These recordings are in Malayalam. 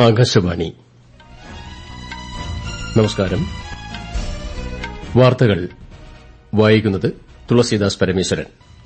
ആകാശവാണി നമസ്കാരം വാർത്തകൾ വായിക്കുന്നത് തുളസീദാസ് പരമേശ്വരൻ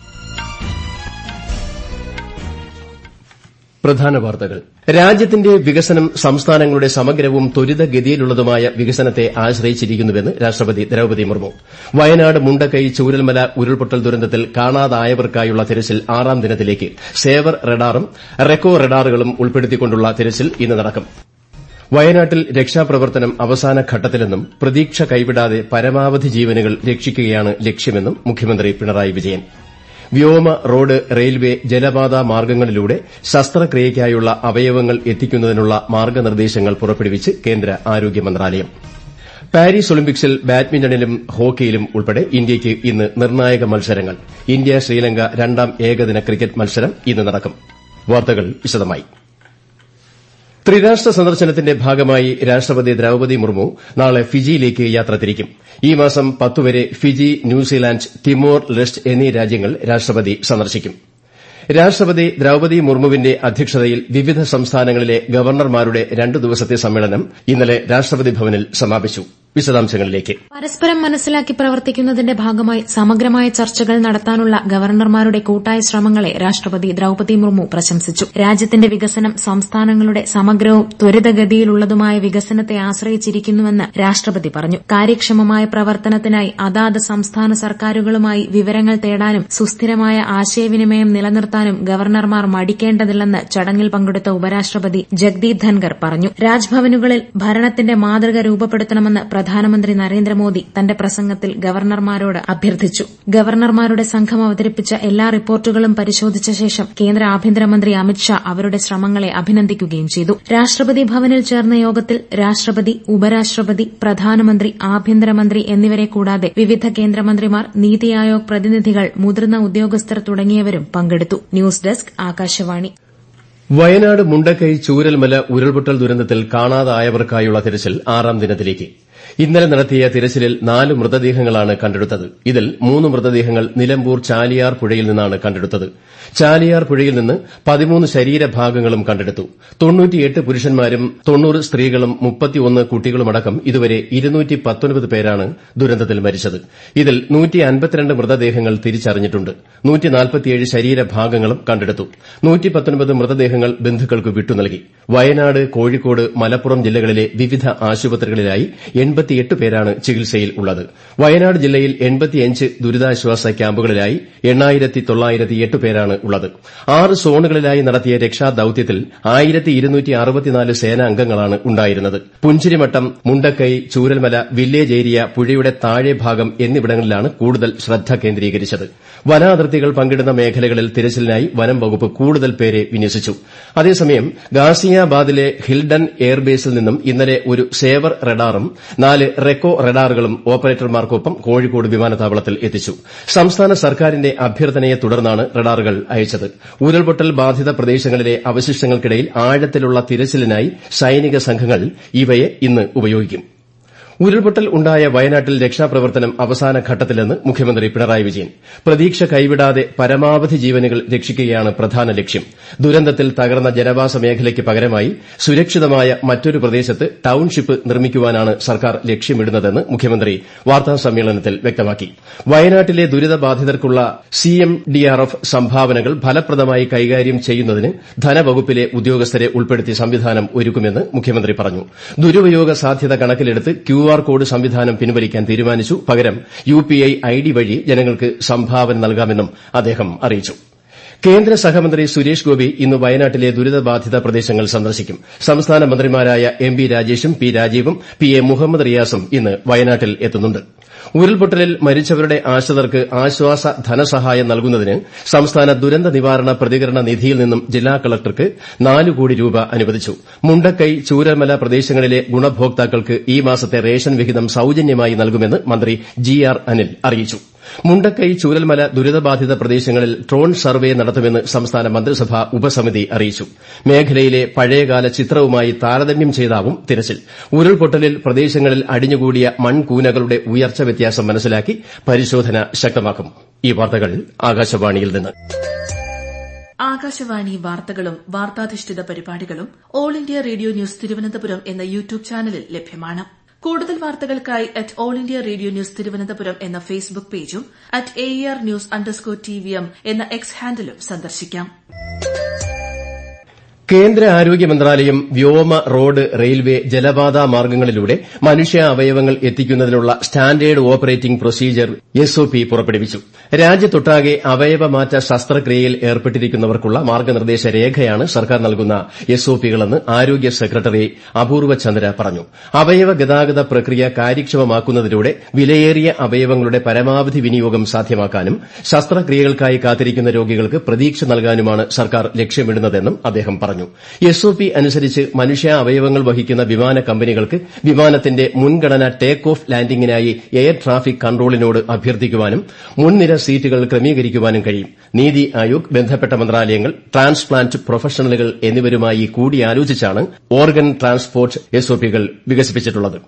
പ്രധാന വാർത്തകൾ രാജ്യത്തിന്റെ വികസനം സംസ്ഥാനങ്ങളുടെ സമഗ്രവും ത്വരിതഗതിയിലുള്ളതുമായ വികസനത്തെ ആശ്രയിച്ചിരിക്കുന്നുവെന്ന് രാഷ്ട്രപതി ദ്രൌപതി മുർമു വയനാട് മുണ്ടക്കൈ ചൂരൽമല ഉരുൾപൊട്ടൽ ദുരന്തത്തിൽ കാണാതായവർക്കായുള്ള തിരച്ചിൽ ആറാം ദിനത്തിലേക്ക് സേവർ റഡാറും റെക്കോ റഡാറുകളും ഉൾപ്പെടുത്തിക്കൊണ്ടുള്ള തിരച്ചിൽ ഇന്ന് നടക്കും വയനാട്ടിൽ രക്ഷാപ്രവർത്തനം അവസാന ഘട്ടത്തിലെന്നും പ്രതീക്ഷ കൈവിടാതെ പരമാവധി ജീവനുകൾ രക്ഷിക്കുകയാണ് ലക്ഷ്യമെന്നും മുഖ്യമന്ത്രി പിണറായി വിജയൻ വ്യോമ റോഡ് റെയിൽവേ ജലപാത മാർഗ്ഗങ്ങളിലൂടെ ശസ്ത്രക്രിയയ്ക്കായുള്ള അവയവങ്ങൾ എത്തിക്കുന്നതിനുള്ള മാർഗ്ഗനിർദ്ദേശങ്ങൾ പുറപ്പെടുവിച്ച് കേന്ദ്ര ആരോഗ്യ മന്ത്രാലയം പാരീസ് ഒളിമ്പിക്സിൽ ബാഡ്മിന്റണിലും ഹോക്കിയിലും ഉൾപ്പെടെ ഇന്ത്യയ്ക്ക് ഇന്ന് നിർണായക മത്സരങ്ങൾ ഇന്ത്യ ശ്രീലങ്ക രണ്ടാം ഏകദിന ക്രിക്കറ്റ് മത്സരം ഇന്ന് നടക്കും വാർത്തകൾ വിശദമായി ത്രിരാഷ്ട്ര സന്ദർശനത്തിന്റെ ഭാഗമായി രാഷ്ട്രപതി ദ്രൌപതി മുർമു നാളെ ഫിജിയിലേക്ക് യാത്ര തിരിക്കും ഈ മാസം പത്തുവരെ ഫിജി ന്യൂസിലാന്റ് തിമോർ ലെസ്റ്റ് എന്നീ രാജ്യങ്ങൾ രാഷ്ട്രപതി സന്ദർശിക്കും രാഷ്ട്രപതി ദ്രൌപതി മുർമുവിന്റെ അധ്യക്ഷതയിൽ വിവിധ സംസ്ഥാനങ്ങളിലെ ഗവർണർമാരുടെ രണ്ടു ദിവസത്തെ സമ്മേളനം ഇന്നലെ രാഷ്ട്രപതി ഭവനിൽ സമാപിച്ചു വിശദാംശങ്ങളിലേക്ക് പരസ്പരം മനസ്സിലാക്കി പ്രവർത്തിക്കുന്നതിന്റെ ഭാഗമായി സമഗ്രമായ ചർച്ചകൾ നടത്താനുള്ള ഗവർണർമാരുടെ കൂട്ടായ ശ്രമങ്ങളെ രാഷ്ട്രപതി ദ്രൌപതി മുർമു പ്രശംസിച്ചു രാജ്യത്തിന്റെ വികസനം സംസ്ഥാനങ്ങളുടെ സമഗ്രവും ത്വരിതഗതിയിലുള്ളതുമായ വികസനത്തെ ആശ്രയിച്ചിരിക്കുന്നുവെന്ന് രാഷ്ട്രപതി പറഞ്ഞു കാര്യക്ഷമമായ പ്രവർത്തനത്തിനായി അതാത് സംസ്ഥാന സർക്കാരുകളുമായി വിവരങ്ങൾ തേടാനും സുസ്ഥിരമായ ആശയവിനിമയം നിലനിർത്താനും ഗവർണർമാർ മടിക്കേണ്ടതില്ലെന്ന് ചടങ്ങിൽ പങ്കെടുത്ത ഉപരാഷ്ട്രപതി ജഗ്ദീപ് ധൻകർ പറഞ്ഞു രാജ്ഭവനുകളിൽ ഭരണത്തിന്റെ മാതൃക രൂപപ്പെടുത്തണമെന്ന് പ്രധാനമന്ത്രി നരേന്ദ്രമോദി തന്റെ പ്രസംഗത്തിൽ ഗവർണർമാരോട് അഭ്യർത്ഥിച്ചു ഗവർണർമാരുടെ സംഘം അവതരിപ്പിച്ച എല്ലാ റിപ്പോർട്ടുകളും പരിശോധിച്ച ശേഷം കേന്ദ്ര ആഭ്യന്തരമന്ത്രി അമിത്ഷാ അവരുടെ ശ്രമങ്ങളെ അഭിനന്ദിക്കുകയും ചെയ്തു രാഷ്ട്രപതി ഭവനിൽ ചേർന്ന യോഗത്തിൽ രാഷ്ട്രപതി ഉപരാഷ്ട്രപതി പ്രധാനമന്ത്രി ആഭ്യന്തരമന്ത്രി എന്നിവരെ കൂടാതെ വിവിധ കേന്ദ്രമന്ത്രിമാർ നീതി ആയോഗ് പ്രതിനിധികൾ മുതിർന്ന ഉദ്യോഗസ്ഥർ തുടങ്ങിയവരും പങ്കെടുത്തു ന്യൂസ് ഡെസ്ക് ആകാശവാണി വയനാട് മുണ്ടക്കൈ ചൂരൽമല ഉരുൾപൊട്ടൽ ദുരന്തത്തിൽ കാണാതായവർക്കായുള്ള തിരച്ചിൽ ആറാം ദിനത്തിലേക്ക് ഇന്നലെ നടത്തിയ തിരച്ചിലിൽ നാല് മൃതദേഹങ്ങളാണ് കണ്ടെടുത്തത് ഇതിൽ മൂന്ന് മൃതദേഹങ്ങൾ നിലമ്പൂർ ചാലിയാർ പുഴയിൽ നിന്നാണ് കണ്ടെടുത്തത് ചാലിയാർ പുഴയിൽ നിന്ന് പതിമൂന്ന് ശരീരഭാഗങ്ങളും കണ്ടെടുത്തു തൊണ്ണൂറ്റിയെട്ട് പുരുഷന്മാരും തൊണ്ണൂറ് സ്ത്രീകളും മുപ്പത്തിയൊന്ന് കുട്ടികളുമടക്കം ഇതുവരെ പേരാണ് ദുരന്തത്തിൽ മരിച്ചത് ഇതിൽ മൃതദേഹങ്ങൾ തിരിച്ചറിഞ്ഞിട്ടുണ്ട് ശരീരഭാഗങ്ങളും കണ്ടെടുത്തു മൃതദേഹങ്ങൾ ബന്ധുക്കൾക്ക് വിട്ടുനൽകി വയനാട് കോഴിക്കോട് മലപ്പുറം ജില്ലകളിലെ വിവിധ ആശുപത്രികളിലായി എൺപത്തിയെട്ട് പേരാണ് ചികിത്സയിൽ ഉള്ളത് വയനാട് ജില്ലയിൽ എൺപത്തിയഞ്ച് ദുരിതാശ്വാസ ക്യാമ്പുകളിലായി എണ്ണായിരത്തി തൊള്ളായിരത്തിയെട്ട് പേരാണ് ഉള്ളത് ആറ് സോണുകളിലായി നടത്തിയ രക്ഷാദൌത്യത്തിൽ ആയിരത്തി ഇരുന്നൂറ്റി അറുപത്തിനാല് സേനാംഗങ്ങളാണ് ഉണ്ടായിരുന്നത് പുഞ്ചിരിമട്ടം മുണ്ടക്കൈ ചൂരൽമല വില്ലേജ് ഏരിയ പുഴയുടെ താഴെ ഭാഗം എന്നിവിടങ്ങളിലാണ് കൂടുതൽ ശ്രദ്ധ കേന്ദ്രീകരിച്ചത് വനാതിർത്തികൾ പങ്കിടുന്ന മേഖലകളിൽ തിരച്ചിലിനായി വനം വകുപ്പ് കൂടുതൽ പേരെ വിന്യസിച്ചു അതേസമയം ഗാസിയാബാദിലെ ഹിൽഡൺ എയർബേസിൽ നിന്നും ഇന്നലെ ഒരു സേവർ റഡാറും നാല് റെക്കോ റഡാറുകളും ഓപ്പറേറ്റർമാർക്കൊപ്പം കോഴിക്കോട് വിമാനത്താവളത്തിൽ എത്തിച്ചു സംസ്ഥാന സർക്കാരിന്റെ അഭ്യർത്ഥനയെ തുടർന്നാണ് റഡാറുകൾ അയച്ചത് ഉരുൾപൊട്ടൽ ബാധിത പ്രദേശങ്ങളിലെ അവശിഷ്ടങ്ങൾക്കിടയിൽ ആഴത്തിലുള്ള തിരച്ചിലിനായി സൈനിക സംഘങ്ങൾ ഇവയെ ഇന്ന് ഉപയോഗിക്കും ഉരുൾപൊട്ടൽ ഉണ്ടായ വയനാട്ടിൽ രക്ഷാപ്രവർത്തനം അവസാന ഘട്ടത്തിലെന്ന് മുഖ്യമന്ത്രി പിണറായി വിജയൻ പ്രതീക്ഷ കൈവിടാതെ പരമാവധി ജീവനുകൾ രക്ഷിക്കുകയാണ് പ്രധാന ലക്ഷ്യം ദുരന്തത്തിൽ തകർന്ന ജനവാസ മേഖലയ്ക്ക് പകരമായി സുരക്ഷിതമായ മറ്റൊരു പ്രദേശത്ത് ടൌൺഷിപ്പ് നിർമ്മിക്കുവാനാണ് സർക്കാർ ലക്ഷ്യമിടുന്നതെന്ന് മുഖ്യമന്ത്രി വാർത്താസമ്മേളനത്തിൽ വ്യക്തമാക്കി വയനാട്ടിലെ ദുരിതബാധിതർക്കുള്ള സിഎംഡിആർഎഫ് സംഭാവനകൾ ഫലപ്രദമായി കൈകാര്യം ചെയ്യുന്നതിന് ധനവകുപ്പിലെ ഉദ്യോഗസ്ഥരെ ഉൾപ്പെടുത്തി സംവിധാനം ഒരുക്കുമെന്ന് മുഖ്യമന്ത്രി പറഞ്ഞു ദുരുപയോഗ സാധ്യത കണക്കിലെടുത്ത് ക്യു ആർ കോഡ് സംവിധാനം പിൻവലിക്കാൻ തീരുമാനിച്ചു പകരം യുപിഐ ഐഡി വഴി ജനങ്ങൾക്ക് സംഭാവന നൽകാമെന്നും അദ്ദേഹം അറിയിച്ചു കേന്ദ്ര സഹമന്ത്രി സുരേഷ് ഗോപി ഇന്ന് വയനാട്ടിലെ ദുരിതബാധിത പ്രദേശങ്ങൾ സന്ദർശിക്കും സംസ്ഥാന മന്ത്രിമാരായ എം ബി രാജേഷും പി രാജീവും പി എ മുഹമ്മദ് റിയാസും ഇന്ന് വയനാട്ടിൽ എത്തുന്നുണ്ട് ഉരുൾപൊട്ടലിൽ മരിച്ചവരുടെ ആശ്രിതർക്ക് ആശ്വാസ ധനസഹായം നൽകുന്നതിന് സംസ്ഥാന ദുരന്ത നിവാരണ പ്രതികരണ നിധിയിൽ നിന്നും ജില്ലാ കളക്ടർക്ക് നാല് കോടി രൂപ അനുവദിച്ചു മുണ്ടക്കൈ ചൂരൽമല പ്രദേശങ്ങളിലെ ഗുണഭോക്താക്കൾക്ക് ഈ മാസത്തെ റേഷൻ വിഹിതം സൌജന്യമായി നൽകുമെന്ന് മന്ത്രി ജി ആർ അനിൽ അറിയിച്ചു മുണ്ടക്കൈ ചൂരൽമല ദുരിതബാധിത പ്രദേശങ്ങളിൽ ഡ്രോൺ സർവേ നടത്തുമെന്ന് സംസ്ഥാന മന്ത്രിസഭാ ഉപസമിതി അറിയിച്ചു മേഖലയിലെ പഴയകാല ചിത്രവുമായി താരതമ്യം ചെയ്താവും തിരച്ചിൽ ഉരുൾപൊട്ടലിൽ പ്രദേശങ്ങളിൽ അടിഞ്ഞുകൂടിയ മൺകൂനകളുടെ ഉയർച്ച വ്യത്യാസം മനസ്സിലാക്കി പരിശോധന ശക്തമാക്കും ഈ വാർത്തകൾ ആകാശവാണിയിൽ നിന്ന് ആകാശവാണി വാർത്തകളും വാർത്താധിഷ്ഠിത പരിപാടികളും all India radio news Thiruvananthapuram എന്ന യൂട്യൂബ് ചാനലിൽ ലഭ്യമാണ് കൂടുതൽ വാർത്തകൾക്കായി at all India radio news Thiruvananthapuram എന്ന ഫേസ്ബുക്ക് പേജും at A R news underscore T V M എന്ന എക്സ് ഹാൻഡിലും സന്ദർശിക്കാം കേന്ദ്ര ആരോഗ്യ മന്ത്രാലയം വ്യോമ റോഡ് റെയിൽവേ ജലപാത മാർഗ്ഗങ്ങളിലൂടെ മനുഷ്യ അവയവങ്ങൾ എത്തിക്കുന്നതിനുള്ള സ്റ്റാൻഡേർഡ് ഓപ്പറേറ്റിംഗ് പ്രൊസീജിയർ എസ്ഒപി പുറപ്പെടുവിച്ചു രാജ്യത്തൊട്ടാകെ അവയവമാറ്റ ശസ്ത്രക്രിയയിൽ ഏർപ്പെട്ടിരിക്കുന്നവർക്കുള്ള മാർഗ്ഗനിർദ്ദേശ രേഖയാണ് സർക്കാർ നൽകുന്ന എസ്ഒപികളെന്ന് ആരോഗ്യ സെക്രട്ടറി അപൂർവ ചന്ദ്ര പറഞ്ഞു അവയവ ഗതാഗത പ്രക്രിയ കാര്യക്ഷമമാക്കുന്നതിലൂടെ വിലയേറിയ അവയവങ്ങളുടെ പരമാവധി വിനിയോഗം സാധ്യമാക്കാനും ശസ്ത്രക്രിയകൾക്കായി കാത്തിരിക്കുന്ന രോഗികൾക്ക് പ്രതീക്ഷ നൽകാനുമാണ് സർക്കാർ ലക്ഷ്യമിടുന്നതെന്നും അദ്ദേഹം പറഞ്ഞു എസ്ഒപി അനുസരിച്ച് മനുഷ്യ അവയവങ്ങൾ വഹിക്കുന്ന വിമാന കമ്പനികൾക്ക് വിമാനത്തിന്റെ മുൻഗണന ടേക്ക് ഓഫ് ലാൻഡിംഗിനായി എയർ ട്രാഫിക് കൺട്രോളിനോട് അഭ്യർത്ഥിക്കുവാനും മുൻനിര സീറ്റുകൾ ക്രമീകരിക്കുവാനും കഴിയും നീതി ആയോഗ് ബന്ധപ്പെട്ട മന്ത്രാലയങ്ങൾ ട്രാൻസ്പ്ലാന്റ് പ്രൊഫഷണലുകൾ എന്നിവരുമായി കൂടിയാലോചിച്ചാണ് ഓർഗൻ ട്രാൻസ്പോർട്ട് എസ്ഒപികൾ വികസിപ്പിച്ചിട്ടുള്ളത്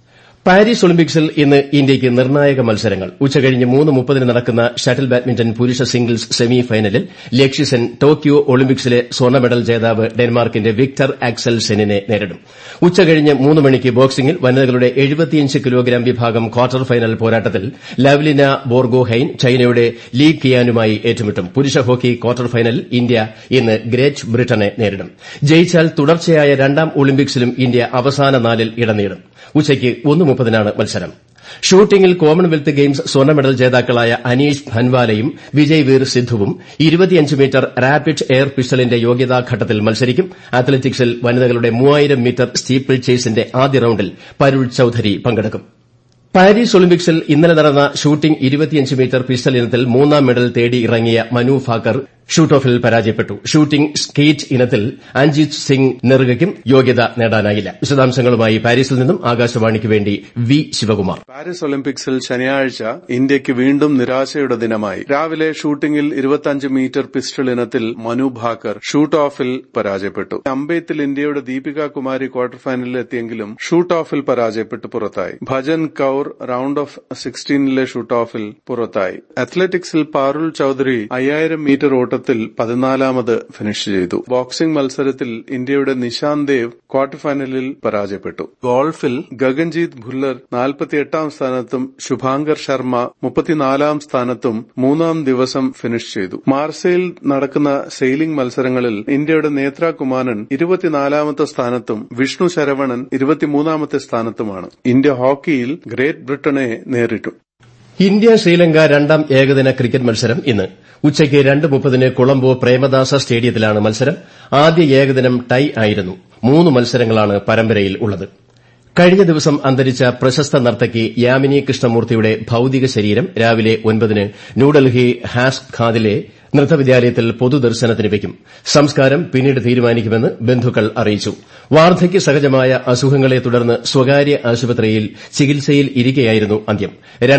പാരീസ് ഒളിമ്പിക്സിൽ ഇന്ന് ഇന്ത്യയ്ക്ക് നിർണായക മത്സരങ്ങൾ ഉച്ചകഴിഞ്ഞ് മൂന്ന് മുപ്പതിന് നടക്കുന്ന ഷട്ടിൽ ബാഡ്മിന്റൺ പുരുഷ സിംഗിൾസ് സെമി ഫൈനലിൽ ലക്ഷ്യസെൻ ടോക്കിയോ ഒളിമ്പിക്സിലെ സ്വർണ്ണ മെഡൽ ജേതാവ് ഡെൻമാർക്കിന്റെ വിക്ടർ ആക്സൽ സെനിനെ നേരിടും ഉച്ചകഴിഞ്ഞ് മൂന്ന് മണിക്ക് ബോക്സിംഗിൽ വനിതകളുടെ കിലോഗ്രാം വിഭാഗം ക്വാർട്ടർ ഫൈനൽ പോരാട്ടത്തിൽ ലവ്ലിന ബോർഗോഹൈൻ ചൈനയുടെ ലീ കിയാനുമായി ഏറ്റുമുട്ടും പുരുഷ ഹോക്കി ക്വാർട്ടർ ഫൈനലിൽ ഇന്ത്യ ഇന്ന് ഗ്രേറ്റ് ബ്രിട്ടനെ നേരിടും ജയിച്ചാൽ തുടർച്ചയായ രണ്ടാം ഒളിമ്പിക്സിലും ഇന്ത്യ അവസാന നാലിൽ ഇടം നേടും ഉച്ചയ്ക്ക് ഒന്ന് മുപ്പതിനാണ് മത്സരം ഷൂട്ടിംഗിൽ കോമൺവെൽത്ത് ഗെയിംസ് സ്വർണ്ണ മെഡൽ ജേതാക്കളായ അനീഷ് ഭൻവാലയും വിജയ് വീർ സിദ്ധുവും മീറ്റർ റാപ്പിഡ് എയർ പിസ്റ്റളിന്റെ യോഗ്യതാഘട്ടത്തിൽ മത്സരിക്കും അത്ലറ്റിക്സിൽ വനിതകളുടെ മൂവായിരം മീറ്റർ സ്റ്റീപ്പിൾ ചേസിന്റെ ആദ്യ റൌണ്ടിൽ പരുൾ ചൌധരി പങ്കെടുക്കും പാരീസ് ഒളിമ്പിക്സിൽ ഇന്നലെ നടന്ന ഷൂട്ടിംഗ് മീറ്റർ പിസ്റ്റൾ ഇനത്തിൽ മൂന്നാം മെഡൽ തേടി ഇറങ്ങിയ മനു ഭാക്കർ ഷൂട്ട് ഓഫിൽ പരാജയപ്പെട്ടു ഷൂട്ടിംഗ് സ്കീറ്റ് ഇനത്തിൽ അഞ്ജിത് സിംഗ് നെറുകയ്ക്കും യോഗ്യത നേടാനായില്ല വിശദാംശങ്ങളുമായി പാരീസിൽ നിന്നും ആകാശവാണിക്ക് വേണ്ടി വി ശിവകുമാർ പാരീസ് ഒളിമ്പിക്സിൽ ശനിയാഴ്ച ഇന്ത്യയ്ക്ക് വീണ്ടും നിരാശയുടെ ദിനമായി രാവിലെ ഷൂട്ടിംഗിൽ ഇരുപത്തിയഞ്ച് മീറ്റർ പിസ്റ്റൾ ഇനത്തിൽ മനു ഭാക്കർ ഷൂട്ട് ഓഫിൽ പരാജയപ്പെട്ടു അമ്പെയ്ത്തിൽ ഇന്ത്യയുടെ ദീപിക കുമാരി ക്വാർട്ടർ ഫൈനലിൽ എത്തിയെങ്കിലും ഷൂട്ട് ഓഫിൽ പരാജയപ്പെട്ട് പുറത്തായി ഭജൻ കൌർ റൌണ്ട് ഓഫ് സിക്സ്റ്റീനിലെ ഷൂട്ട് ഓഫിൽ പുറത്തായി അത്ലറ്റിക്സിൽ പാറുൽ ചൌധരി അയ്യായിരം മീറ്റർ ഓട്ടത്തിൽ പതിനാലാമത് ഫിനിഷ് ചെയ്തു ബോക്സിംഗ് മത്സരത്തിൽ ഇന്ത്യയുടെ നിശാന്ത് ദേവ് ക്വാർട്ടർ ഫൈനലിൽ പരാജയപ്പെട്ടു ഗോൾഫിൽ ഗഗൻജീത് ഭുല്ലർ നാൽപ്പത്തിയെട്ടാം സ്ഥാനത്തും ശുഭാങ്കർ ശർമ്മ മുപ്പത്തിനാലാം സ്ഥാനത്തും മൂന്നാം ദിവസം ഫിനിഷ് ചെയ്തു മാർസയിൽ നടക്കുന്ന സെയിലിംഗ് മത്സരങ്ങളിൽ ഇന്ത്യയുടെ നേത്ര കുമാരൻ ഇരുപത്തിനാലാമത്തെ സ്ഥാനത്തും വിഷ്ണു ശരവണൻ ഇരുപത്തിമൂന്നാമത്തെ സ്ഥാനത്തുമാണ് ഇന്ത്യ ഹോക്കിയിൽ ഗ്രേറ്റ് ബ്രിട്ടനെ നേരിട്ടു ഇന്ത്യ ശ്രീലങ്ക രണ്ടാം ഏകദിന ക്രിക്കറ്റ് മത്സരം ഇന്ന് ഉച്ചയ്ക്ക് രണ്ട് മുപ്പതിന് കൊളംബോ പ്രേമദാസ സ്റ്റേഡിയത്തിലാണ് മത്സരം ആദ്യ ഏകദിനം ടൈ ആയിരുന്നു മൂന്ന് മത്സരങ്ങളാണ് പരമ്പരയിൽ ഉള്ളത് കഴിഞ്ഞ ദിവസം അന്തരിച്ച പ്രശസ്ത നർത്തകി യാമിനി കൃഷ്ണമൂർത്തിയുടെ ഭൌതിക ശരീരം രാവിലെ ഒൻപതിന് ന്യൂഡൽഹി ഹാസ് ഖാദിലെ നൃത്തവിദ്യാലയത്തിൽ പൊതുദർശനത്തിന് വയ്ക്കും സംസ്കാരം പിന്നീട് തീരുമാനിക്കുമെന്ന് ബന്ധുക്കൾ അറിയിച്ചു വാർദ്ധക്യ സഹജമായ അസുഖങ്ങളെ തുടർന്ന് സ്വകാര്യ ആശുപത്രിയിൽ ചികിത്സയിൽ ഇരിക്കെയായിരുന്നു അന്ത്യം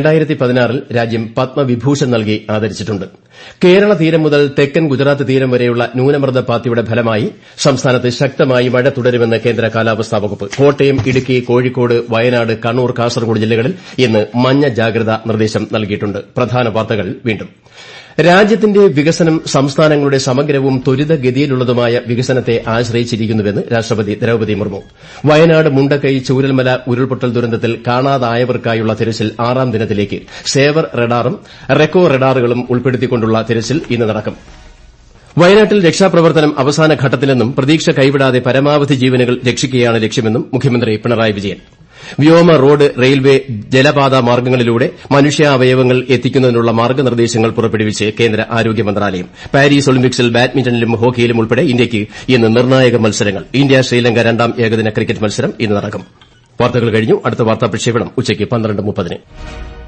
ൽ രാജ്യം പത്മവിഭൂഷൺ നൽകി ആദരിച്ചിട്ടുണ്ട് കേരള തീരം മുതൽ തെക്കൻ ഗുജറാത്ത് തീരം വരെയുള്ള ന്യൂനമർദ്ദ പാത്തിയുടെ ഫലമായി സംസ്ഥാനത്ത് ശക്തമായി മഴ തുടരുമെന്ന് കേന്ദ്ര കാലാവസ്ഥാ വകുപ്പ് കോട്ടയം ഇടുക്കി കോഴിക്കോട് വയനാട് കണ്ണൂർ കാസർഗോഡ് ജില്ലകളിൽ ഇന്ന് മഞ്ഞ ജാഗ്രതാ നിർദ്ദേശം നൽകിയിട്ടുണ്ട് പ്രധാന വാർത്തകൾ വീണ്ടും രാജ്യത്തിന്റെ വികസനം സംസ്ഥാനങ്ങളുടെ സമഗ്രവും ത്വരിതഗതിയിലുള്ളതുമായ വികസനത്തെ ആശ്രയിച്ചിരിക്കുന്നുവെന്ന് രാഷ്ട്രപതി ദ്രൌപദി മുർമു വയനാട് മുണ്ടക്കൈ ചൂരൽമല ഉരുൾപൊട്ടൽ ദുരന്തത്തിൽ കാണാതായവർക്കായുള്ള തിരച്ചിൽ ആറാം ദിനത്തിലേക്ക് സേവർ റഡാറും റെക്കോ റഡാറുകളും ഉൾപ്പെടുത്തിക്കൊണ്ടുള്ള തിരച്ചിൽ ഇന്ന് നടക്കും വയനാട്ടിൽ രക്ഷാപ്രവർത്തനം അവസാന ഘട്ടത്തിലെന്നും പ്രതീക്ഷ കൈവിടാതെ പരമാവധി ജീവനുകൾ രക്ഷിക്കുകയാണ് ലക്ഷ്യമെന്നും മുഖ്യമന്ത്രി പിണറായി വിജയൻ വ്യോമ റോഡ് റെയിൽവേ ജലപാത മാർഗ്ഗങ്ങളിലൂടെ മനുഷ്യാവയവങ്ങൾ എത്തിക്കുന്നതിനുള്ള മാർഗ്ഗനിർദ്ദേശങ്ങൾ പുറപ്പെടുവിച്ച് കേന്ദ്ര ആരോഗ്യ മന്ത്രാലയം പാരീസ് ഒളിമ്പിക്സിൽ ബാഡ്മിന്റണിലും ഹോക്കിയിലും ഉൾപ്പെടെ ഇന്ത്യയ്ക്ക് ഇന്ന് നിർണായക മത്സരങ്ങൾ ഇന്ത്യ ശ്രീലങ്ക രണ്ടാം ഏകദിന ക്രിക്കറ്റ് മത്സരം ഇന്ന് നടക്കും വാർത്തകൾ കഴിഞ്ഞു അടുത്ത വാർത്താ പ്രക്ഷേപണം ഉച്ചയ്ക്ക് പന്ത്രണ്ട് മുപ്പതിന്